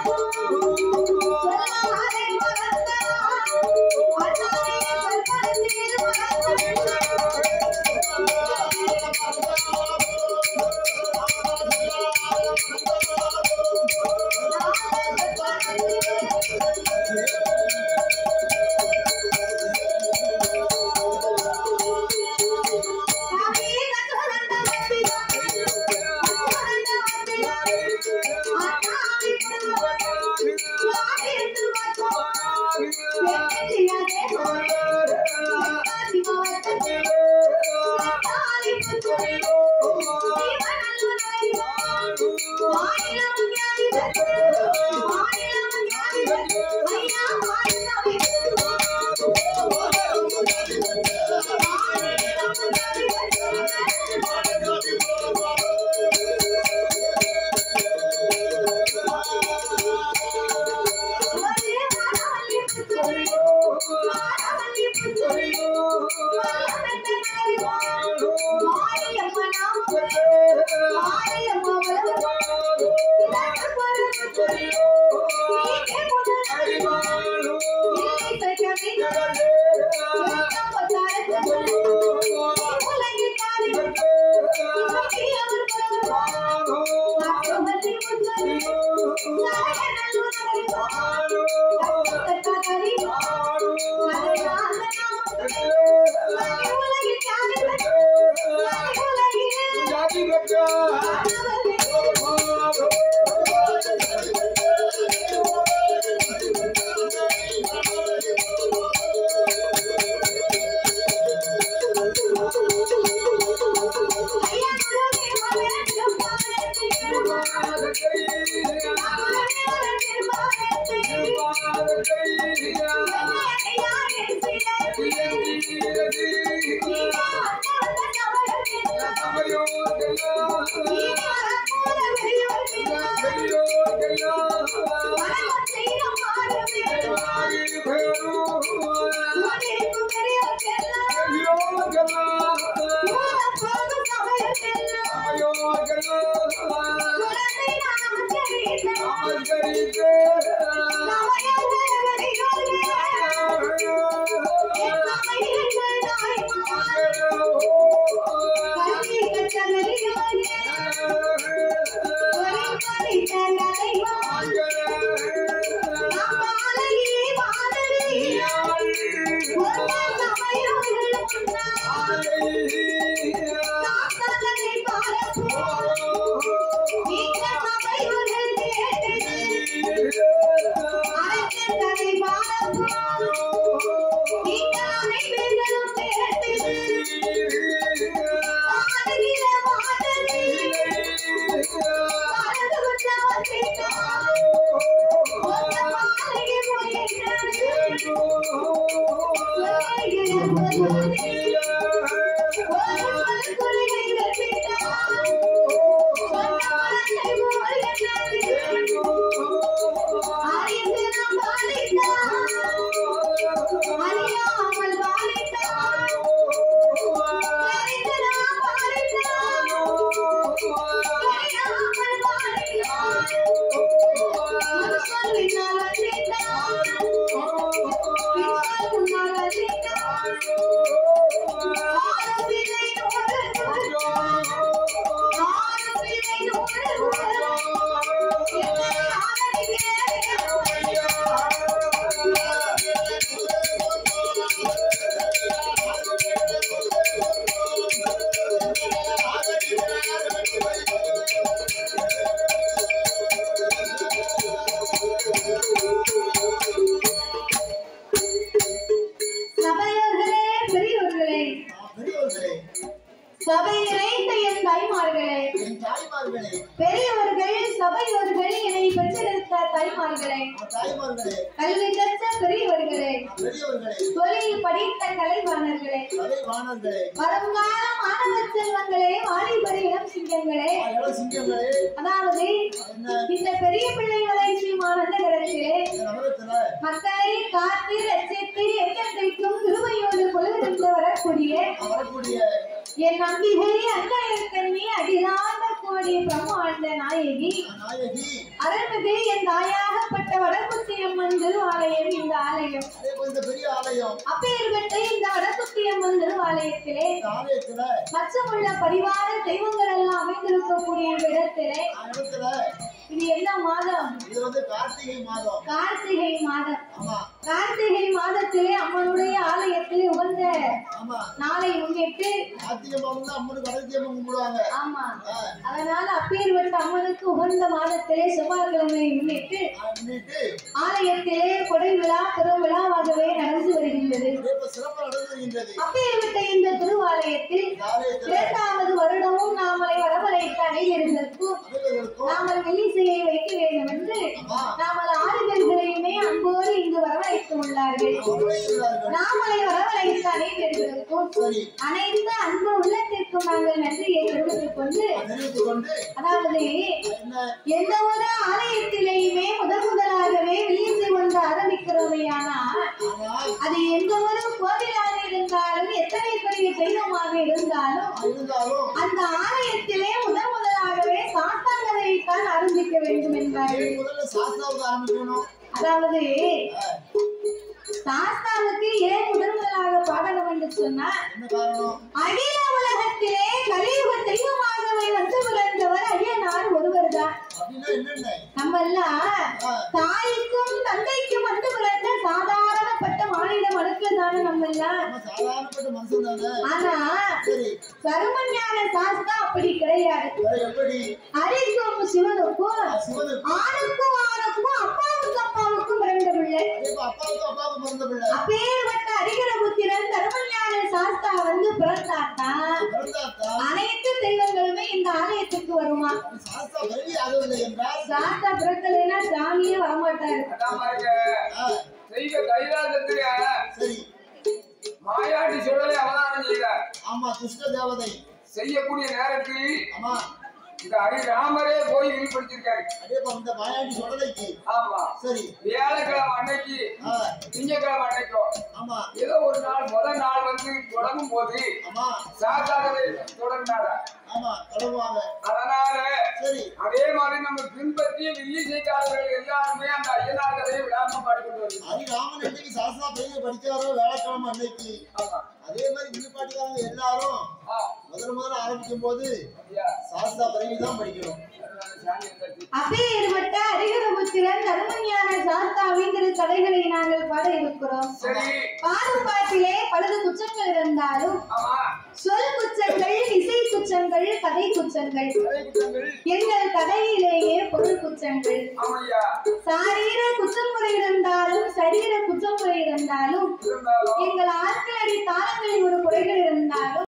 சபையோர்களே பெரியோர்களே பெரியவர்களே சபை நிறைந்த என் தாய்மார்களே என் தாய்மார்களே பெரியவர்கள் சபையோர்கள் என்னை பெற்றெடுத்த தாய்மார்களே தாய்மார்களே கல்வி கற்ற பெரியவர்களே பெரியவர்களே தொழில் படித்த கலைவாணர்களே கலைவாணர்களே வருங்கால மாணவ செல்வங்களே வாலிபர் இளம் சிங்கங்களே இள சிங்கங்களே அதாவது என்ன இந்த பெரிய பிள்ளைகளை ஸ்ரீமானந்த கடத்திலே இந்த நகரத்துல மக்களை காத்து ரசித்து எண்ணத்தைக்கும் கிருபையோடு கொள்வதற்கு வரக்கூடிய வரக்கூடிய என் நம்பிகை அன்னையர் கண்ணி அகிலாண்ட கோடி பிரம்மாண்ட நாயகி நாயகி அருள்மிகு என் தாயாகப்பட்ட வடக்குத்தி அம்மன் திருவாலயம் இந்த ஆலயம் அதே போல இந்த பெரிய ஆலயம் அப்பேற்பட்ட இந்த வடக்குத்தி அம்மன் திருவாலயத்திலே இந்த ஆலயத்துல மச்சமுள்ள பரிவார தெய்வங்கள் எல்லாம் அமைந்திருக்கக்கூடிய இந்த இடத்திலே அந்த இடத்துல இது என்ன மாதம் இது வந்து கார்த்திகை மாதம் கார்த்திகை மாதம் ஆமா கார்த்திகை மாதத்திலே அம்மனுடைய ஆலயத்திலே உகந்த ஆமா நாளை முன்னிட்டு கார்த்திகை மாதம் தான் அம்மனுக்கு வடக்கு அம்மன் கும்பிடுவாங்க ஆமா ஆ, அதனால அப்பேற்பட்ட அம்மனுக்கு உகந்த மாதத்திலே செவ்வாய்க்கிழமை முன்னிட்டு முன்னிட்டு ஆலயத்திலே கொடை விழா பெருவிழாவாகவே நடந்து வருகின்றது அதே போல சிறப்பு நடந்து வருகின்றது அப்பேற்பட்ட இந்த திருவாலயத்தில் இந்த ஆலயத்துல இரண்டாவது வருடமும் நாமளை வரவழைத்த அனைவர்களுக்கும் அனைவர்களுக்கும் நாமல் வெள்ளிசையை வைக்க வேண்டும் என்று ஆமா நாமல் ஆறு பேர்களையுமே அன்போடு இங்கு வரவழைத்து உள்ளார்கள் வரவேற்கிறார்கள். நாமளை வரவழைத்த அனைவர்களுக்கும் சரி அனைத்து அன்பு உள்ளத்திற்கும் நாங்கள் நன்றியை தெரிவித்துக் கொண்டு தெரிவித்துக் கொண்டு அதாவது என்ன எந்த ஒரு ஆலயத்திலேயுமே முதல் முதலாகவே வெள்ளிசை ஒன்று ஆரம்பிக்கிறோமையானால் ஆனால் அது எந்த ஒரு கோவிலாக இருந்தாலும் எத்தனை பெரிய தெய்வமாக இருந்தாலும் இருந்தாலும் அந்த ஆலயத்திலே முதல் முதலாகவே சாத்தாங்கதைத்தான் ஆரம்பிக்க வேண்டும் என்பார்கள் ஏன் முதல்ல சாஸ்திராவுக்கு ஆரம்பிக்கணும் அதாவது ஆ, சாஸ்தாவுக்கு ஏன் முதல் முதலாக பாடணும் என்று சொன்னால் என்ன காரணம் அகில உலகத்திலே கலியுக தெய்வமாகவே வந்து பிறந்தவர் ஐயனார் ஒருவர்தான் அப்படின்னா என்னென்ன நம்ம எல்லாம் ஆ, தாய்க்கும் தந்தைக்கும் வந்து பிறந்த சாதாரணப்பட்ட மாநில மனுக்கள் தானே நம்ம எல்லாம் நம்ம சாதாரணப்பட்ட மனுஷன் தானே ஆனா சரி கருமஞான சாஸ்தா அப்படி கிடையாது வேற எப்படி அரிக்கும் சிவனுக்கும் ஆ, சிவனுக்கு ஆணுக்கும் ஆணுக்கும் அப்பாவுக்கும் அப்பாவுக்கும் பிறந்த பிள்ளை அதே போல அப்பாவுக்கு அப்பாவுக்கு பிறந்த பிள்ளை அப்பேற்பட்ட அரிகரபுத்திரன் கருமஞான சாஸ்தா வந்து பிறந்தாத்தான் பிறந்தாத்தான் அனைத்து தெய்வங்களுமே இந்த ஆலயத்துக்கு வருமா சாஸ்திரா கல்வி ஆகவில்லை என்றால் சாஸ்தா பிறக்கலைன்னா சாமியே வரமாட்டாரு அதான் பாருங்க ஆ, தெய்வ கைலாசத்துல சரி மாயாண்டி சுடலை அவதாரம் செய்தார் ஆமா கிருஷ்ண தேவதை செய்யக்கூடிய நேரத்தில் ஆமா இந்த ஹரிராமரே போய் வெளிப்படுத்திருக்காரு அதே போல இந்த மாயாண்டி சுடலைக்கு ஆமா சரி வியாழக்கிழமை அன்னைக்கு ஆ, திங்கக்கிழமை அன்னைக்கும் ஆமா ஏதோ ஒரு நாள் முதல் நாள் வந்து தொடங்கும் போது ஆமா சாத்தாகவே தொடங்கினாரா ஆமா தொடங்குவாங்க அதனால சரி அதே மாதிரி நம்ம பின்பற்றிய வில்லிசைக்காரர்கள் எல்லாருமே அந்த ஐயனார் கதையை விடாம பாடிக்கொண்டு வருது ஹரிராமன் என்னைக்கு சாஸ்திரா பையன் படிச்சாரோ வேலைக்கிழமை அன்னைக்கு ஆமா அதே மாதிரி வில்லுப்பாட்டிக்காரங்க எல்லாரும் ஆ முதல்ல முதல்ல ஆரம்பிக்கும் போது அப்படியா சாஸ்திரா பிறகு தான் படிக்கணும் அதனால சாமி இருந்தாச்சு அப்பேற்பட்ட அரிகரபுத்திரன் கருமஞான சாஸ்தாவின் திரு கதைகளை நாங்கள் பாட இருக்கிறோம் சரி பாடும் பாட்டிலே பலது குற்றங்கள் இருந்தாலும் ஆமா சொல் குற்றங்கள் இசை குற்றங்கள் கதை குற்றங்கள் கதை குற்றங்கள் எங்கள் கதையிலேயே பொருள் குற்றங்கள் ஆமையா சாரீர குற்றமுறை இருந்தாலும் சரீர குற்றமுறை இருந்தாலும் இருந்தாலும் எங்கள் ஆட்களடி தாளங்களில் ஒரு குறைகள் இருந்தாலும்